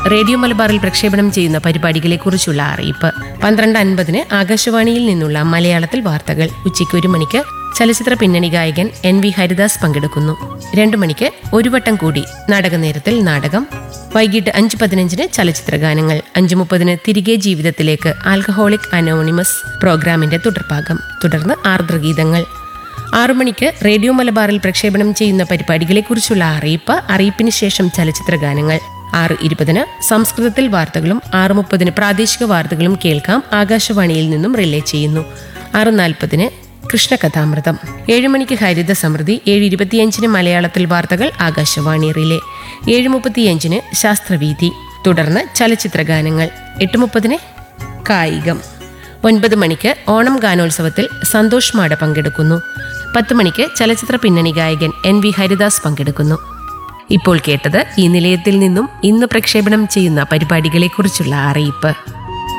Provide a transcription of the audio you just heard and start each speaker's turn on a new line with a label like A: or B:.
A: radio മലബാറിൽ പ്രക്ഷേപണം ചെയ്യുന്ന പരിപാടികളെക്കുറിച്ചുള്ള അറിയിപ്പ് പന്ത്രണ്ട് അൻപതിന് ആകാശവാണിയിൽ നിന്നുള്ള മലയാളത്തിൽ വാർത്തകൾ ഉച്ചയ്ക്ക് ഒരു മണിക്ക് ചലച്ചിത്ര പിന്നണി ഗായകൻ എൻ വി ഹരിദാസ് പങ്കെടുക്കുന്നു രണ്ടു മണിക്ക് ഒരു വട്ടം കൂടി നാടകനേരത്തിൽ നാടകം വൈകിട്ട് അഞ്ച് പതിനഞ്ചിന് ചലച്ചിത്ര ഗാനങ്ങൾ അഞ്ച് മുപ്പതിന് തിരികെ ജീവിതത്തിലേക്ക് ആൽക്കഹോളിക് അനോണിമസ് പ്രോഗ്രാമിന്റെ തുടർഭാഗം തുടർന്ന് ആർദ്രഗീതങ്ങൾ ആറു മണിക്ക് റേഡിയോ മലബാറിൽ പ്രക്ഷേപണം ചെയ്യുന്ന പരിപാടികളെക്കുറിച്ചുള്ള അറിയിപ്പ് അറിയിപ്പിന് ശേഷം ചലച്ചിത്ര ഗാനങ്ങൾ ആറ് ഇരുപതിന് സംസ്കൃതത്തിൽ വാർത്തകളും ആറ് മുപ്പതിന് പ്രാദേശിക വാർത്തകളും കേൾക്കാം ആകാശവാണിയിൽ നിന്നും റിലേ ചെയ്യുന്നു ആറ് നാൽപ്പതിന് കൃഷ്ണകഥാമൃതം ഏഴ് മണിക്ക് ഹരിത സമൃദ്ധി ഏഴ് ഇരുപത്തിയഞ്ചിന് മലയാളത്തിൽ വാർത്തകൾ ആകാശവാണി റിലേ ഏഴ് മുപ്പത്തിയഞ്ചിന് ശാസ്ത്രവീതി തുടർന്ന് ചലച്ചിത്ര ഗാനങ്ങൾ എട്ട് മുപ്പതിന് കായികം ഒൻപത് മണിക്ക് ഓണം ഗാനോത്സവത്തിൽ സന്തോഷ് മാട പങ്കെടുക്കുന്നു പത്ത് മണിക്ക് ചലച്ചിത്ര പിന്നണി ഗായകൻ എൻ വി ഹരിദാസ് പങ്കെടുക്കുന്നു ഇപ്പോൾ കേട്ടത് ഈ നിലയത്തിൽ നിന്നും ഇന്ന് പ്രക്ഷേപണം ചെയ്യുന്ന പരിപാടികളെക്കുറിച്ചുള്ള അറിയിപ്പ്